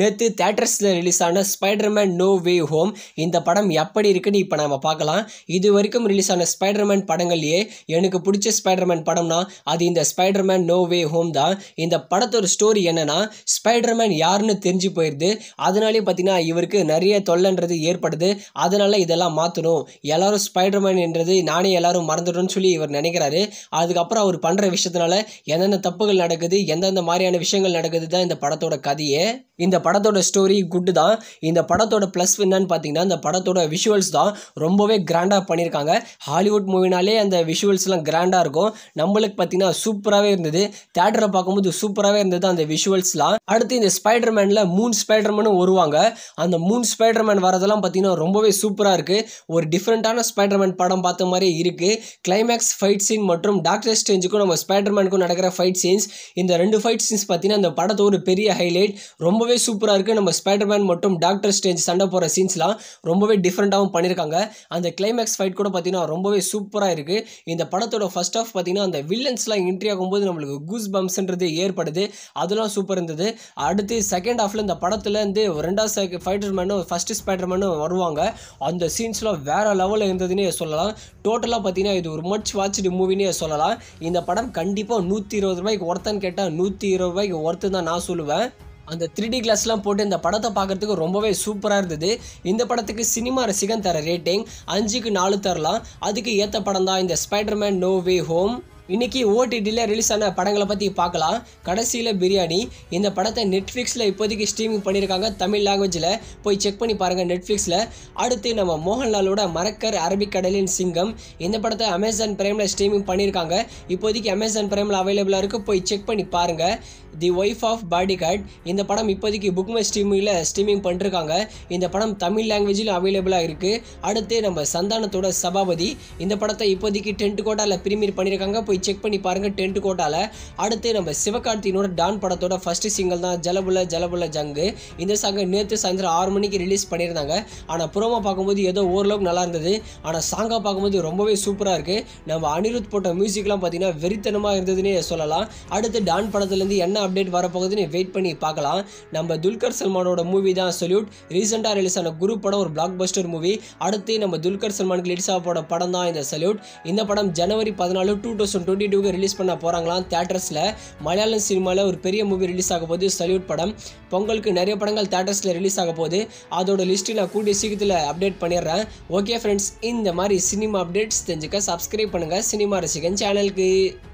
நேற்று தேட்டர்ஸில் ரிலீஸ் ஆன ஸ்பைடர்மேன் நோ வே ஹோம் இந்த படம் எப்படி இருக்குன்னு இப்போ நம்ம பார்க்கலாம் இது வரைக்கும் ரிலீஸ் ஆன ஸ்பைடர்மேன் படங்கள்லேயே எனக்கு பிடிச்ச ஸ்பைடர்மேன் படம்னா அது இந்த ஸ்பைடர்மேன் நோ வே ஹோம் தான் இந்த படத்தோட ஸ்டோரி என்னன்னா ஸ்பைடர்மேன் யாருன்னு தெரிஞ்சு போயிடுது அதனாலே பார்த்தீங்கன்னா இவருக்கு நிறைய தொல்லைன்றது ஏற்படுது அதனால இதெல்லாம் மாற்றணும் எல்லாரும் ஸ்பைடர்மேன் என்றது நானே எல்லாரும் மறந்துடணும்னு சொல்லி இவர் நினைக்கிறாரு அதுக்கப்புறம் அவர் பண்ணுற விஷயத்தினால என்னென்ன தப்புகள் நடக்குது எந்தெந்த மாதிரியான விஷயங்கள் நடக்குது தான் இந்த படத்தோட கதையே இந்த படத்தோட ஸ்டோரி குட்டு தான் இந்த படத்தோட ப்ளஸ் என்னன்னு பார்த்தீங்கன்னா இந்த படத்தோட விஷுவல்ஸ் தான் ரொம்பவே கிராண்டாக பண்ணியிருக்காங்க ஹாலிவுட் மூவினாலே அந்த விஷுவல்ஸ்லாம் கிராண்டாக இருக்கும் நம்மளுக்கு பார்த்தீங்கன்னா சூப்பராகவே இருந்தது தேட்டரில் பார்க்கும்போது சூப்பராகவே இருந்தது அந்த விஷுவல்ஸ்லாம் அடுத்து இந்த ஸ்பைடர்மேனில் மூணு ஸ்பைடர்மேனும் வருவாங்க அந்த மூணு ஸ்பைடர்மேன் வரதெல்லாம் பார்த்தீங்கன்னா ரொம்பவே சூப்பராக இருக்குது ஒரு டிஃப்ரெண்ட்டான ஸ்பைடர்மேன் படம் பார்த்த மாதிரி இருக்குது கிளைமேக்ஸ் ஃபைட் சீன் மற்றும் டாக்டர் ஸ்டேஞ்சுக்கும் நம்ம ஸ்பைடர்மேனுக்கும் நடக்கிற ஃபைட் சீன்ஸ் இந்த ரெண்டு ஃபைட் சீன்ஸ் பார்த்தீங்கன்னா இந்த படத்தோட ஒரு பெரிய ஹைலைட் ரொம்பவே சூப்பராக இருக்குது நம்ம ஸ்பைடர்மேன் மற்றும் டாக்டர் ஸ்டேஞ்ச் சண்டை போகிற சீன்ஸ்லாம் ரொம்பவே டிஃப்ரெண்ட்டாகவும் பண்ணியிருக்காங்க அந்த கிளைமேக்ஸ் ஃபைட் கூட பார்த்தீங்கன்னா ரொம்பவே சூப்பராக இருக்குது இந்த படத்தோட ஃபர்ஸ்ட் ஆஃப் பார்த்தீங்கன்னா அந்த வில்லன்ஸ்லாம் என்ட்ரி ஆகும்போது நம்மளுக்கு கூஸ் பம்ப்ஸ்ன்றது ஏற்படுது அதெல்லாம் சூப்பர் இருந்தது அடுத்து செகண்ட் ஹாஃபில் இந்த படத்துல இருந்து ரெண்டாவது செக ஃபைட்டர் மேனும் ஃபஸ்ட்டு ஸ்பைடர் மேனும் வருவாங்க அந்த சீன்ஸ்லாம் வேற லெவலில் இருந்ததுன்னே சொல்லலாம் டோட்டலாக பார்த்தீங்கன்னா இது ஒரு மச் வாட்ச்டு மூவினே சொல்லலாம் இந்த படம் கண்டிப்பாக நூற்றி இருபது ரூபாய்க்கு ஒருத்தான்னு கேட்டால் நூற்றி இருபது ரூபாய்க்கு ஒர்த்து தான் நான் சொல்லுவேன் அந்த த்ரீ டி கிளாஸ்லாம் போட்டு இந்த படத்தை பார்க்கறதுக்கு ரொம்பவே சூப்பராக இருந்தது இந்த படத்துக்கு சினிமா ரசிகன் தர ரேட்டிங் அஞ்சுக்கு நாலு தரலாம் அதுக்கு ஏற்ற படம் தான் இந்த ஸ்பைடர்மேன் நோ வே ஹோம் இன்னைக்கு ஓடிடியில் ரிலீஸ் ஆன படங்களை பற்றி பார்க்கலாம் கடைசியில் பிரியாணி இந்த படத்தை நெட்ஃப்ளிக்ஸில் இப்போதைக்கு ஸ்ட்ரீமிங் பண்ணியிருக்காங்க தமிழ் லாங்குவேஜில் போய் செக் பண்ணி பாருங்கள் நெட்ஃப்ளிக்ஸில் அடுத்து நம்ம மோகன்லாலோட மரக்கர் அரபிக்கடலின் சிங்கம் இந்த படத்தை அமேசான் பிரைமில் ஸ்ட்ரீமிங் பண்ணியிருக்காங்க இப்போதைக்கு அமேசான் பிரைமில் அவைலபிளாக இருக்குது போய் செக் பண்ணி பாருங்கள் the wife of bodyguard இந்த படம் இப்போதைக்கு புக் மை ஸ்ட்ரீமிங்கில் ஸ்ட்ரீமிங் பண்ணிருக்காங்க இந்த படம் தமிழ் லாங்குவேஜில் அவைலபிளாக இருக்குது அடுத்து நம்ம சந்தானத்தோட சபாபதி இந்த படத்தை இப்போதைக்கு டென்ட் கோட்டாவில் ப்ரீமியர் பண்ணியிருக்காங்க போய் செக் பண்ணி பாருங்கள் டென்ட் கோட்டாவில் அடுத்து நம்ம சிவகார்த்தியினோட டான் படத்தோட ஃபர்ஸ்ட் சிங்கிள் தான் ஜலபுல ஜலபுல ஜங்கு இந்த சாங்கை நேற்று சாயந்தரம் ஆறு மணிக்கு ரிலீஸ் பண்ணியிருந்தாங்க ஆனால் புறமா பார்க்கும்போது ஏதோ ஓரளவுக்கு நல்லா இருந்தது ஆனால் சாங்காக பார்க்கும்போது ரொம்பவே சூப்பராக இருக்குது நம்ம அனிருத் போட்ட மியூசிக்லாம் பார்த்தீங்கன்னா வெறித்தனமாக இருந்ததுன்னே சொல்லலாம் அடுத்து டான் படத்துலேருந்து என்ன அப்டேட் வரப்போகுதுன்னு வெயிட் பண்ணி பார்க்கலாம் நம்ம துல்கர் சல்மானோட மூவி தான் சொல்யூட் ரீசெண்டாக ரிலீஸ் ஆன குரு படம் ஒரு பிளாக் பஸ்டர் மூவி அடுத்து நம்ம துல்கர் சல்மானுக்கு ரிலீஸ் ஆக போட படம் தான் இந்த சல்யூட் இந்த படம் ஜனவரி பதினாலு டூ தௌசண்ட் டுவெண்ட்டி டூக்கு ரிலீஸ் பண்ண போகிறாங்களாம் தேட்டர்ஸில் மலையாளம் சினிமாவில் ஒரு பெரிய மூவி ரிலீஸ் ஆக போகுது சல்யூட் படம் பொங்கலுக்கு நிறைய படங்கள் தேட்டர்ஸில் ரிலீஸ் ஆக போகுது அதோட லிஸ்ட்டு நான் கூடிய சீக்கிரத்தில் அப்டேட் பண்ணிடுறேன் ஓகே ஃப்ரெண்ட்ஸ் இந்த மாதிரி சினிமா அப்டேட்ஸ் தெரிஞ்சுக்க சப்ஸ்கிரைப் பண்ணுங்கள் சினிமா ரசிகன் சேனலுக்கு